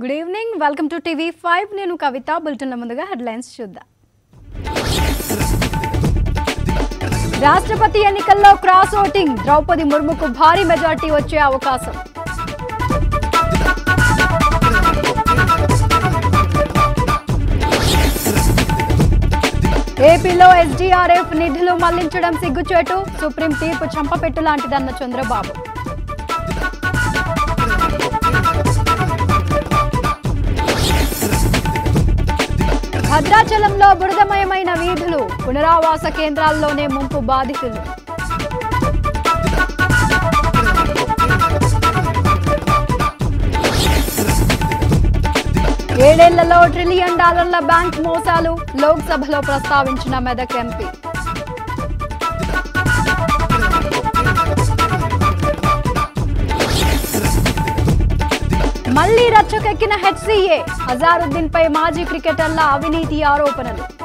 good evening welcome to TV five నేను కవిత బులెటిన్ల ముందుగా headlines చూద్దాం రాష్ట్రపతి ఎన్నికల్లో క్రాస్ ఓటింగ్ ద్రౌపది ముర్ముకు భారీ మెజార్టీ వచ్చే అవకాశం ఏపీలో ఎస్డీఆర్ఎఫ్ నిధులు మళ్లించడం సిగ్గుచేటు సుప్రీం తీర్పు చంపపెట్టు లాంటిదన్న చంద్రబాబు భద్రాచలంలో బురదమయమైన వీధులు పునరావాస కేంద్రాల్లోనే ముంపు బాధితులు ఏడేళ్లలో ట్రిలియన్ డాలర్ల బ్యాంక్ మోసాలు లోక్సభలో ప్రస్తావించిన మెదక్ ఎంపీ మళ్లీ రచ్చకెక్కిన హెచ్సీఏ అజారుద్దీన్ పై మాజీ క్రికెటర్ల అవినీతి ఆరోపణలు